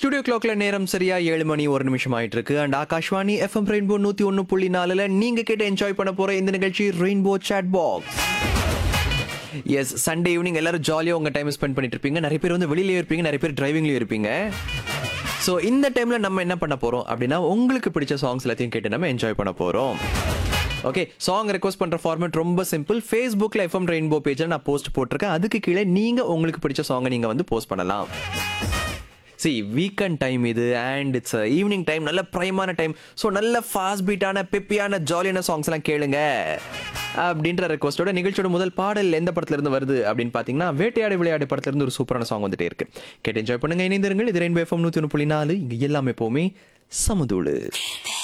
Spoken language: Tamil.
ஸ்டுடியோ கிளாக்ல நேரம் சரியா ஏழு மணி ஒரு நிமிஷம் ஆயிட்டு இருக்கு அண்ட் ஆகாஷ்வாணி எஃப்எம் ரெயின்போ நூத்தி ஒன்னு புள்ளி நாலுல நீங்க கேட்டு என்ஜாய் பண்ண போற இந்த நிகழ்ச்சி rainbow chat box yes Sunday evening எல்லாரும் ஜாலியாக உங்க டைம் ஸ்பெண்ட் பண்ணிட்டு இருப்பீங்க நிறைய பேர் வந்து வெளியிலே இருப்பீங்க நிறைய பேர் டிரைவிங்லயும் இருப்பீங்க ஸோ இந்த டைம்ல நம்ம என்ன பண்ண போறோம் அப்படின்னா உங்களுக்கு பிடிச்ச சாங்ஸ் எல்லாத்தையும் கேட்டு நம்ம என்ஜாய் பண்ண போறோம் ஓகே சாங் ரெக்வஸ்ட் பண்ற ஃபார்மேட் ரொம்ப சிம்பிள் ஃபேஸ்புக்ல எஃப்எம் ரெயின்போ பேஜில் நான் போஸ்ட் போட்டிருக்கேன் அதுக்கு கீழே நீங்க உங்களுக்கு பிடிச்ச சாங்கை நீங்க வந்து போஸ்ட் பண்ணலாம் சி வீக்கெண்ட் டைம் இது அண்ட் இட்ஸ் ஈவினிங் டைம் நல்ல ப்ரைமான டைம் ஸோ நல்ல ஃபாஸ்ட் பீட்டான பெப்பியான ஜாலியான சாங்ஸ் எல்லாம் கேளுங்க அப்படின்ற ரெக்வஸ்டோட நிகழ்ச்சியோட முதல் பாடல் எந்த படத்துல இருந்து வருது அப்படின்னு பார்த்தீங்கன்னா வேட்டையாடு விளையாடு படத்துல இருந்து ஒரு சூப்பரான சாங் வந்துட்டே இருக்கு கேட்டு என்ஜாய் பண்ணுங்க இணைந்திருங்கள் இது ரெயின்போ எஃப்எம் நூற்றி ஒன்று புள்ளி நாலு இங்கே எல்லாமே எப்போவுமே சமதூளு